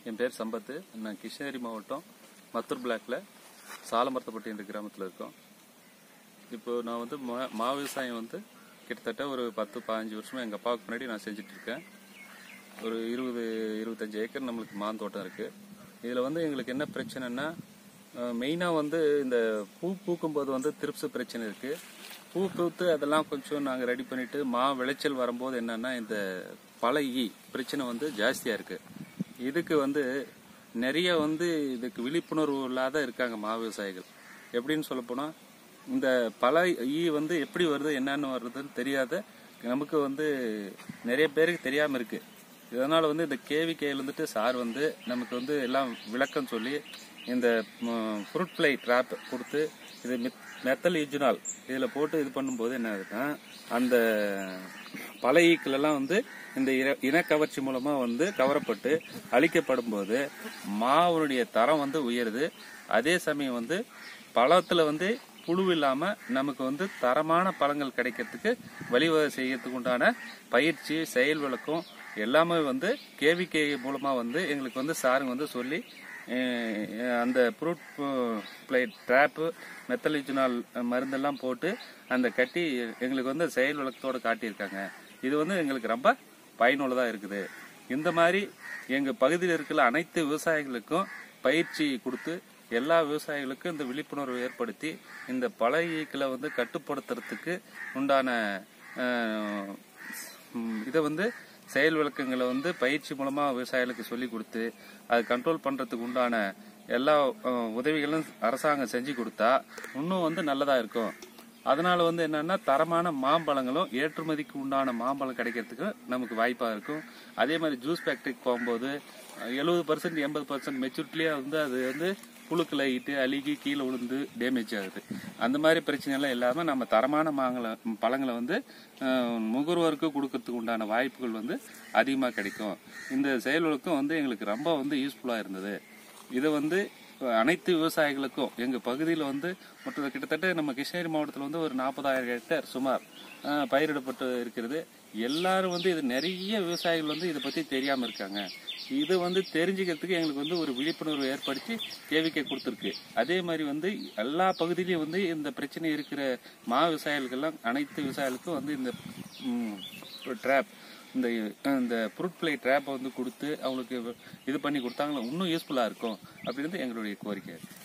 என் பேர் சம்பத்து நான் கிருஷ்ணகிரி மாவட்டம் மத்தூர் பிளாக்ல சாலமரத்தப்பட்டி என்ற கிராமத்தில் இருக்கோம் இப்போ நான் வந்து மா- மா விவசாயம் வந்து கிட்டத்தட்ட ஒரு பத்து பதினஞ்சு வருஷமா எங்கள் அப்பாவுக்கு முன்னாடி நான் செஞ்சுட்டு இருக்கேன் ஒரு இருபது இருபத்தஞ்சு ஏக்கர் நம்மளுக்கு மாந்தோட்டம் இருக்கு இதில் வந்து எங்களுக்கு என்ன பிரச்சனைன்னா மெயினாக வந்து இந்த பூ பூக்கும் போது வந்து திருப்சு பிரச்சனை இருக்கு பூ பூத்து அதெல்லாம் கொஞ்சம் நாங்கள் ரெடி பண்ணிட்டு மா விளைச்சல் வரும்போது என்னன்னா இந்த பல ஈ பிரச்சனை வந்து ஜாஸ்தியாக இருக்கு இதுக்கு வந்து நிறைய வந்து இதுக்கு விழிப்புணர்வு இல்லாத இருக்காங்க மா விவசாயிகள் எப்படின்னு சொல்ல போனா இந்த பல ஈ வந்து எப்படி வருது என்னன்னு வருதுன்னு தெரியாத நமக்கு வந்து நிறைய பேருக்கு தெரியாம இருக்கு இதனால வந்து இந்த கேவி இருந்துட்டு சார் வந்து நமக்கு வந்து எல்லாம் விளக்கம் சொல்லி இந்த ஃப்ரூட் ஃப்ளை ட்ராப் கொடுத்து இது மெத்தல் யூஜினால் இதில் போட்டு இது பண்ணும்போது என்ன ஆகுதுன்னா அந்த பல ஈக்கள் எல்லாம் வந்து இந்த இர- இனக்கவர்ச்சி மூலமா வந்து கவரப்பட்டு அழிக்கப்படும் போது மாவுடைய தரம் வந்து உயருது அதே சமயம் வந்து பழத்துல வந்து புழு இல்லாம நமக்கு வந்து தரமான பழங்கள் கிடைக்கிறதுக்கு வழிவகை செய்யறதுக்கு உண்டான பயிற்சி செயல் விளக்கம் எல்லாமே வந்து கேவிகே மூலமா வந்து எங்களுக்கு வந்து சாருங்க வந்து சொல்லி அஹ், அந்த ஃப்ரூட் பிளேட் ட்ராப்பு மெத்தலிஜினால் மருந்தெல்லாம் போட்டு அந்த கட்டி எங்களுக்கு வந்து செயல் விளக்கத்தோட காட்டியிருக்காங்க இது வந்து எங்களுக்கு ரொம்ப பயனுள்ளதா இருக்குது இந்த மாதிரி எங்க பகுதியில் இருக்கிற அனைத்து விவசாயிகளுக்கும் பயிற்சி கொடுத்து எல்லா விவசாயிகளுக்கும் இந்த விழிப்புணர்வு ஏற்படுத்தி இந்த பழையக்களை வந்து கட்டுப்படுத்துறதுக்கு உண்டான அஹ், ம், இதை வந்து செயல் விளக்கங்களை வந்து பயிற்சி மூலமா விவசாயிகளுக்கு சொல்லி கொடுத்து அது கண்ட்ரோல் பண்றதுக்கு உண்டான எல்லா அஹ், உதவிகளும் அரசாங்கம் செஞ்சு கொடுத்தா இன்னும் வந்து நல்லதா இருக்கும் அதனால வந்து என்னன்னா தரமான மாம்பழங்களும் ஏற்றுமதிக்கு உண்டான மாம்பழம் கிடைக்கிறதுக்கு நமக்கு வாய்ப்பா இருக்கும் அதே மாதிரி ஜூஸ் ஃபேக்டரிக்கு போகும்போது எழுபது பர்சன்ட் எண்பது பர்சன்ட் மெச்சூரிட்டிலேயே வந்து அது வந்து புழுக்களை இட்டு அழுகி கீழே விழுந்து டேமேஜ் ஆகுது அந்த மாதிரி பிரச்சனை எல்லாம் இல்லாம நம்ம தரமான மாங்களை பழங்களை வந்து அஹ், நுகர்வோருக்கு கொடுக்கறதுக்கு உண்டான வாய்ப்புகள் வந்து அதிகமாக கிடைக்கும் இந்த செயல்களுக்கும் வந்து எங்களுக்கு ரொம்ப வந்து யூஸ்ஃபுல்லாக இருந்தது இது வந்து அனைத்து விவசாயிகளுக்கும் எங்க பகுதியில் வந்து மொத்த கிட்டத்தட்ட நம்ம கிருஷ்ணகிரி மாவட்டத்தில் வந்து ஒரு நாற்பதாயிரம் ஹெக்டேர் சுமார் அஹ், பயிரிடப்பட்டு இருக்கிறது எல்லாரும் வந்து இது நிறைய விவசாயிகள் வந்து இதை பத்தி தெரியாம இருக்காங்க இது வந்து தெரிஞ்சுக்கிறதுக்கு எங்களுக்கு வந்து ஒரு விழிப்புணர்வு ஏற்படுத்தி கேவிக்கை கொடுத்துருக்கு அதே மாதிரி வந்து எல்லா பகுதியிலையும் வந்து இந்த பிரச்சனை இருக்கிற மா விவசாயிகளுக்கெல்லாம் அனைத்து விவசாயிகளுக்கும் வந்து இந்த ட்ராப் இந்த இந்த ஃப்ரூட் பிளே ட்ராப்பை வந்து கொடுத்து அவங்களுக்கு இது பண்ணி கொடுத்தாங்களா இன்னும் யூஸ்ஃபுல்லாக இருக்கும் அப்படின்றது எங்களுடைய கோரிக்கை